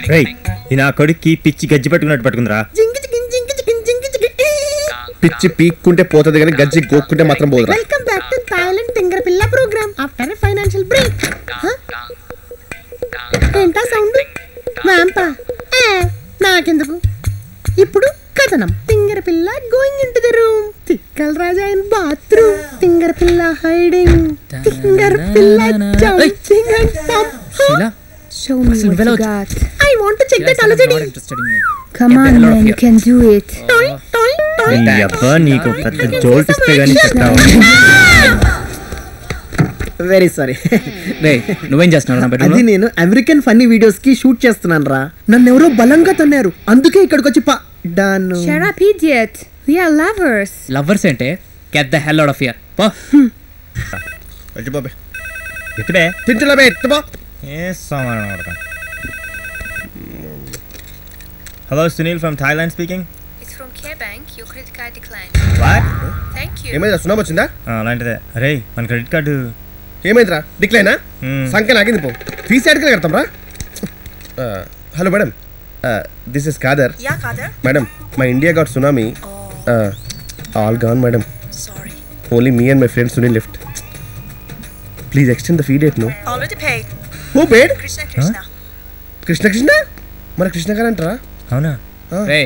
రేయ్ ఈ నా కొడుక్కి పిచ్చి గజ్జి పట్టుకున్నట్టు పట్టుకుందిరా పిచ్చి పీక్కుంటే పోతుంది కానీ గజ్జి గోక్కుంటే మాత్రం పోదురా వెల్కమ్ బ్యాక్ టు థాయిలాండ్ తింగర పిల్ల ప్రోగ్రామ్ ఆఫ్టర్ ఫైనాన్షియల్ బ్రేక్ ఏంటా సౌండ్ వ్యాంపా ఏ, నాకెందుకు ఇప్పుడు కథనం తింగర పిల్ల going in to the room తిక్కల రాజా ఇన్ బాత్రూమ్ తింగర పిల్ల హైడింగ్ తింగర పిల్ల jumping and Sheela Show me Asan what vela you వచ్చు. got. I want to check that not అలజడి interested in you. Come Get the on, hell out of man, you here. can do it. టాయ్ టాయ్ టాయ్ నీ అబ్బా నీకు పెద్ద జోల్టిస్తే గానీ చెప్తావు వెరీ సారీ రే నువ్వేం చేస్తున్నావు నా అది బెడ్రూమ్ నేను అమెరికన్ ఫన్నీ వీడియోస్ కి షూట్ చేస్తున్నాను రా నన్ను ఎవరో బలంగా తన్నారు అందుకే ఇక్కడికి వచ్చి పడ్డాను Shut up, idiot. We are lovers. Lovers అంటే get the hell out of here పో వెళ్ళిపోబే ఎత్తుడే తింటున్నా బే ఎత్తుపో ఏ సామాన్ వాడతా hello Sunil from Thailand speaking It's from Care Bank. Your credit card declined. What Thank you. ఏమైందా సునామీ వచ్చిందా అలాంటిదే అరే మన క్రెడిట్ కార్డు ఏమైందిరా డిక్లైనా Hmm. సంఖ్య నాకింది పో ఫీజు అడిగి కడతాం రా hello madam this is Khader yeah Khader madam my India got tsunami all gone madam sorry only me and my friend Sunil left please extend the fee date no already paid who paid Krishna Krishna Krishna Krishna మన కృష్ణ గారు అంటారా అవునా రే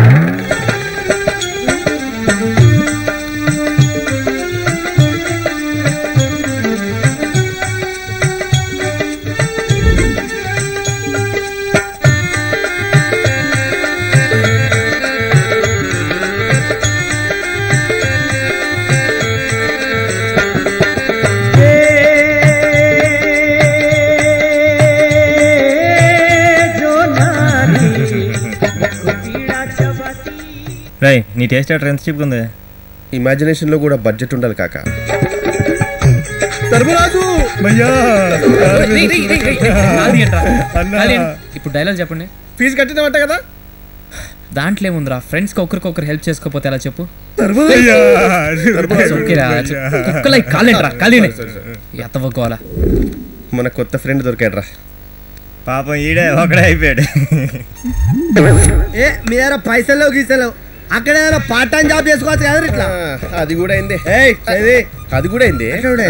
రై నీ taste ఎట్లా ఎంత చీప్గా ఉంది imagination లో కూడా బడ్జెట్ ఉండాలి కాక ధర్మరాజు రేయ్, రేయ్, రేయ్, రేయ్, నాది ఏంట్రా? నాది ఏంటి? ఇప్పుడు డైలాగ్ చెప్పండి ఫీజు కట్టినవంట కదా దాంట్లో ఏముందిరా ఫ్రెండ్స్ కి ఒకరికొకరు హెల్ప్ చేసుకోపోతే ఎలా చెప్పు ధర్మరాజు ఓకేరా కుక్కలై కాలేంట్రా కాలే ఎత్తవకోవాలా మన కొత్త ఫ్రెండ్ దొరికాడు రా పాపం ఈడే ఒకడే అయిపోయాడు ఏ మీ దగ్గర పైసలు గీసలు అక్కడ ఏదైనా పార్ట్ టైం జాబ్ చేసుకోవచ్చు కదా ఇట్లా అది కూడా అయింది అది కూడా అయింది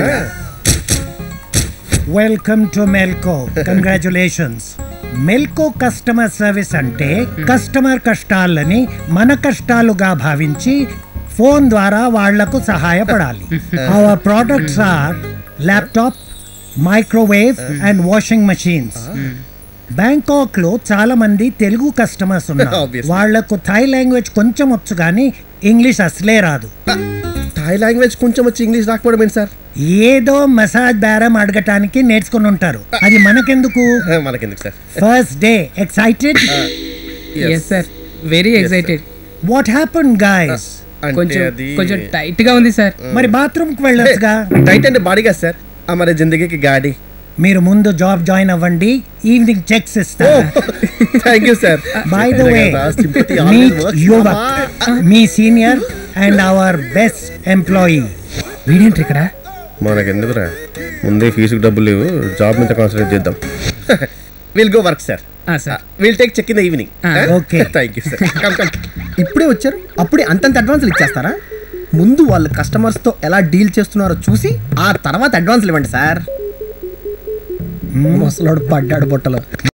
welcome to Melco congratulations Melco customer service అంటే కస్టమర్ కష్టాలని మన కష్టాలుగా భావించి ఫోన్ ద్వారా వాళ్లకు సహాయపడాలి our products are laptop microwave and washing machines Bangkok లో చాలా మంది తెలుగు కస్టమర్స్ ఉన్నారు Obviously. వాళ్లకు థాయ్ లాంగ్వేజ్ కొంచెం వచ్చు కానీ ఇంగ్లీష్ అసలే రాదు థాయ్ లాంగ్వేజ్ కొంచెం వచ్చి ఇంగ్లీష్ రాకపోవడం ఏంటి సార్ ఏదో మసాజ్ బేరం అడగటానికి నేర్చుకుని ఉంటారు అది మనకెందుకు మనకెందుకు sir first day excited yes sir very excited what happen guys అంటే కొంచెం అది కొంచెం టైట్ గా ఉంది సార్ మరి బాత్రూమ్ కి వెళ్ళొచ్చుగా టైట్ అంటే బాడీ కదా సార్ हमारे जिंदगी गाड़ी మీరు ముందు జాబ్ జాయిన్ అవ్వండి ఈవినింగ్ చెక్స్ ఇస్తా thank you sir by the way meet Yuvak మీ senior and our best employee వీడేంటి ఇక్కడ మనకెందుకురా ముందే ఫీజుకి డబ్బులు లేవు జాబ్ మీద కాన్సన్ట్రేట్ చేద్దాం will go work sir sir will take check in the evening Okay. Thank you sir come come ఇప్పుడే వచ్చారు అప్పుడే అంతంత అడ్వాన్స్లు ఇచ్చేస్తారా ముందు వాళ్ళు కస్టమర్స్ తో ఎలా డీల్ చేస్తున్నారో చూసి ఆ తర్వాత అడ్వాన్స్లు ఇవ్వండి సార్ ముసలోడు పడ్డాడు బుట్టలో